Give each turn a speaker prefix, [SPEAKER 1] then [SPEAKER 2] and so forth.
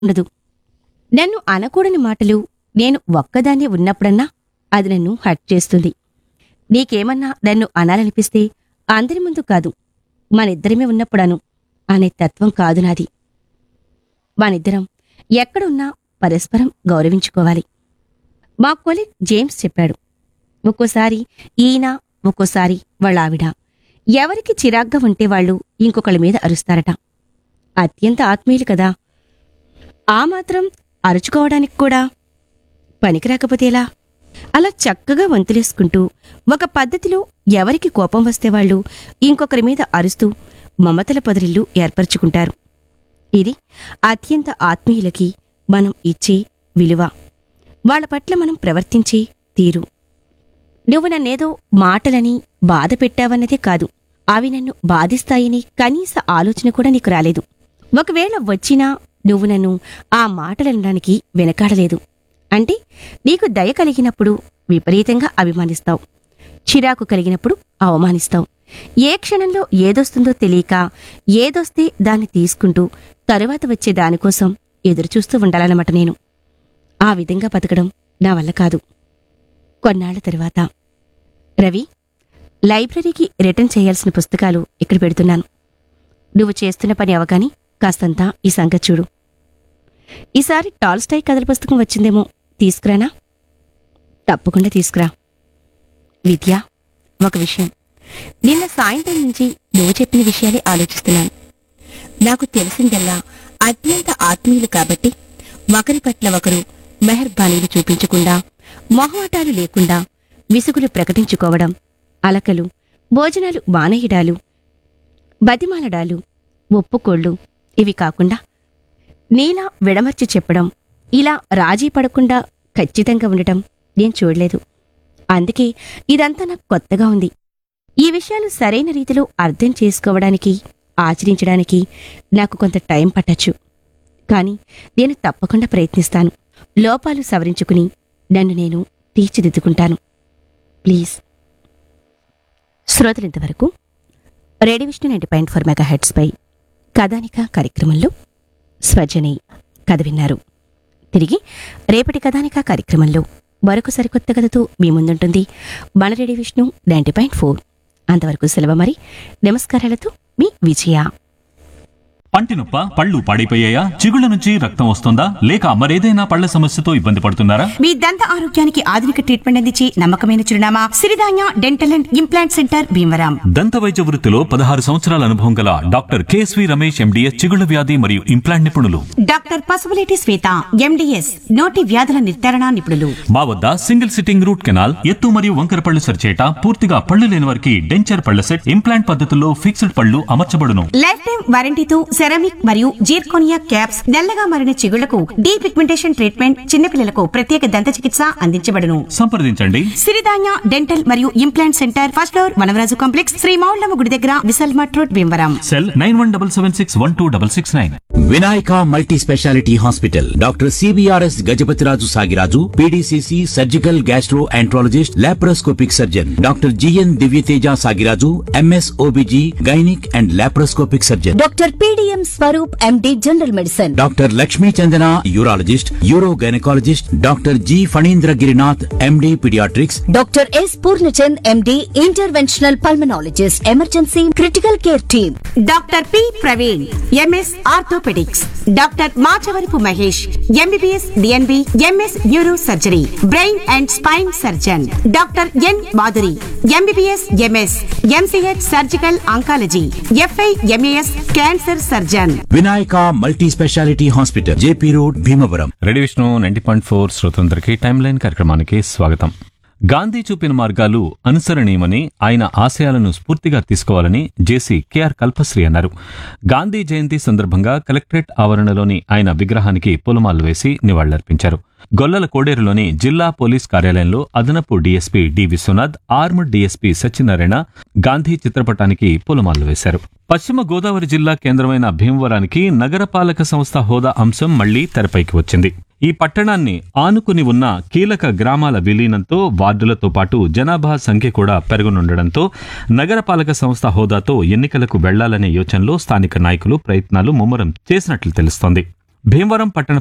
[SPEAKER 1] ఉండదు నన్ను అనకూడని మాటలు నేను ఒక్కదాన్ని ఉన్నప్పుడన్నా అది నన్ను హట్ చేస్తుంది నీకేమన్నా నన్ను అనాలనిపిస్తే అందరి ముందు కాదు మనిద్దరమే ఉన్నప్పుడను అనే తత్వం కాదు నాది మనిద్దరం ఎక్కడున్నా పరస్పరం గౌరవించుకోవాలి మా కొలీగ్ జేమ్స్ చెప్పాడు ఒక్కోసారి ఈయన ఒక్కోసారి వాళ్ళ ఆవిడ ఎవరికి చిరాగ్గా ఉంటే వాళ్ళు ఇంకొకళ్ళ మీద అరుస్తారట అత్యంత ఆత్మీయులు కదా ఆ మాత్రం అరుచుకోవడానికి కూడా పనికిరాకపోతే ఎలా అలా చక్కగా వంతులేసుకుంటూ ఒక పద్ధతిలో ఎవరికి కోపం వస్తే వాళ్ళు ఇంకొకరి మీద అరుస్తూ మమతల పొదరిల్లు ఏర్పరచుకుంటారు ఇది అత్యంత ఆత్మీయులకి మనం ఇచ్చే విలువ వాళ్ళ పట్ల మనం ప్రవర్తించే తీరు నువ్వు నన్నేదో మాటలని బాధ పెట్టావన్నదే కాదు అవి నన్ను బాధిస్తాయని కనీస ఆలోచన కూడా నీకు రాలేదు ఒకవేళ వచ్చినా నువ్వు నన్ను ఆ మాటలనడానికి వెనకాడలేదు అంటే నీకు దయ కలిగినప్పుడు విపరీతంగా అభిమానిస్తావు చిరాకు కలిగినప్పుడు అవమానిస్తావు ఏ క్షణంలో ఏదొస్తుందో తెలియక ఏదొస్తే దాన్ని తీసుకుంటూ తరువాత వచ్చే దానికోసం ఎదురుచూస్తూ ఉండాలన్నమాట నేను ఆ విధంగా బతకడం నా వల్ల కాదు కొన్నాళ్ల తరువాత రవి లైబ్రరీకి రిటర్న్ చేయాల్సిన పుస్తకాలు ఇక్కడ పెడుతున్నాను నువ్వు చేస్తున్న పని అవగాని కాస్తంతా ఈ సంగతి చూడు ఈసారి టాల్స్టాయ్ కథల పుస్తకం వచ్చిందేమో తీసుకురానా తప్పకుండా తీసుకురా విద్య ఒక విషయం నిన్న సాయంత్రం నుంచి నువ్వు చెప్పిన విషయాలే ఆలోచిస్తున్నాను నాకు తెలిసిందల్లా అత్యంత ఆత్మీయులు కాబట్టి ఒకరి పట్ల ఒకరు మెహర్బానీలు చూపించకుండా మొహమాటాలు లేకుండా విసుగులు ప్రకటించుకోవడం అలకలు భోజనాలు మానేయడాలు బతిమాలడాలు ఒప్పుకోళ్ళు ఇవి కాకుండా నీలా విడమర్చి చెప్పడం ఇలా రాజీ పడకుండా ఖచ్చితంగా ఉండటం నేను చూడలేదు అందుకే ఇదంతా నాకు కొత్తగా ఉంది ఈ విషయాలు సరైన రీతిలో అర్థం చేసుకోవడానికి ఆచరించడానికి నాకు కొంత టైం పట్టచ్చు కానీ నేను తప్పకుండా ప్రయత్నిస్తాను లోపాలు సవరించుకుని నన్ను నేను తీర్చిదిద్దుకుంటాను ప్లీజ్ శ్రోతలింతవరకు radio Vishnu ninety point four mega హెడ్స్పై కథానిక కార్యక్రమంలో స్వజని కథ విన్నారు తిరిగి రేపటి కథానిక కార్యక్రమంలో మరొక సరికొత్త కథతో మీ ముందుంటుంది మన radio Vishnu ninety point four అంతవరకు సెలవు మరి నమస్కారాలతో మీ విజయ
[SPEAKER 2] పంటి నొప్ప పళ్ళు పాడైపోయాయా చిగుళ్ళ నుంచి రక్తం వస్తుందా లేక మరేదైనా పళ్ళ సమస్యతో ఇబ్బంది పడుతున్నారా
[SPEAKER 3] మీ దంత ఆరోగ్యానికి ఆధునిక ట్రీట్మెంట్ అందించి నమ్మకమైన చిరునామా Siridhanya dental and implant centre Bhimavaram
[SPEAKER 2] దంత వైద్య వృత్తిలో పదహారు సంవత్సరాల అనుభవం గల డాక్టర్ కేఎస్వి రమేష్ ఎండిఎస్ చిగుళ్ళ వ్యాధి మరియు ఇంప్లాంట్ నిపుణులు
[SPEAKER 3] డాక్టర్ పసుపులేటి శ్వేత ఎండిఎస్ నోటి వ్యాధుల నిర్ధారణ నిపుణులు
[SPEAKER 2] మా వద్ద సింగిల్ సిట్టింగ్ రూట్ కెనాల్ ఎత్తు మరియు వంకర పళ్ళు సరిచేట పూర్తిగా పళ్ళు లేని వారికి డెంచర్ పళ్ళ సెట్ ఇంప్లాంట్ పద్ధతుల్లో ఫిక్స్డ్ పళ్ళు అమర్చబడును
[SPEAKER 3] లైఫ్ టైం వారంటీతో సెరామిక్ మరియు జీర్కోనియా క్యాప్స్ నల్లగా మారిన చిగుళ్లకు డీ పిగ్మెంటేషన్ ట్రీట్మెంట్ చిన్నపిల్లలకు ప్రత్యేక దంత చికిత్స అందించబడును
[SPEAKER 2] సంప్రదించండి
[SPEAKER 3] సిరిధాన్య డెంటల్ మరియు implant centre first floor Vanavaraju complex Sri Moullamma గుడి దగ్గర Vishal mart road Bhimavaram
[SPEAKER 2] cell nine one double seven six one two double six nine
[SPEAKER 4] Vinayaka multi speciality hospital doctor CBRS Gajapathiraju Sagiraju PDCC surgical gastroenterologist laparoscopic surgeon doctor GN Divyateja Sagiraju MS OBG gynaec and laparoscopic surgeon
[SPEAKER 5] doctor PDM Swaroop MD general medicine
[SPEAKER 4] doctor Lakshmi Chandana urologist uro gynaecologist doctor G Phanindra Girinath MD paediatrics
[SPEAKER 5] doctor S Purnachand MD interventional pulmonologist emergency critical care team
[SPEAKER 3] doctor P Praveen MS orthopaedics doctor Machavarapu Mahesh MBBS DNB MS neuro surgery brain and spine surgeon doctor N Madhuri MBBS MS MCh surgical oncology FI MAS cancer surgeon
[SPEAKER 4] Vinayaka multi speciality hospital JP road Bhimavaram
[SPEAKER 2] ready Vishnu ninety point four శ్రోతందరికి time line కార్యక్రమానికి స్వాగతం గాంధీ చూపిన మార్గాలు అనుసరణీయమని ఆయన ఆశయాలను స్ఫూర్తిగా తీసుకోవాలని జేసీ KR Kalpasri అన్నారు గాంధీ జయంతి సందర్భంగా కలెక్టరేట్ ఆవరణలోని ఆయన విగ్రహానికి పూలమాలలు వేసి నివాళులర్పించారు గొల్లల కోడేరులోని జిల్లా పోలీస్ కార్యాలయంలో అదనపు DSP D Viswanath armed DSP Satyanarayana Gandhi చిత్రపటానికి పూలమాలలు వేశారు పశ్చిమ గోదావరి జిల్లా కేంద్రమైన భీమవరానికి నగరపాలక సంస్థ హోదా అంశం మళ్లీ తెరపైకి వచ్చింది ఈ పట్టణాన్ని ఆనుకుని ఉన్న కీలక గ్రామాల విలీనంతో వార్డులతో పాటు జనాభా సంఖ్య కూడా పెరగనుండడంతో నగరపాలక సంస్థ హోదాతో ఎన్నికలకు వెళ్లాలనే యోచనలో స్థానిక నాయకులు ప్రయత్నాలు ముమ్మరం చేసినట్లు తెలుస్తోంది భీమవరం పట్టణ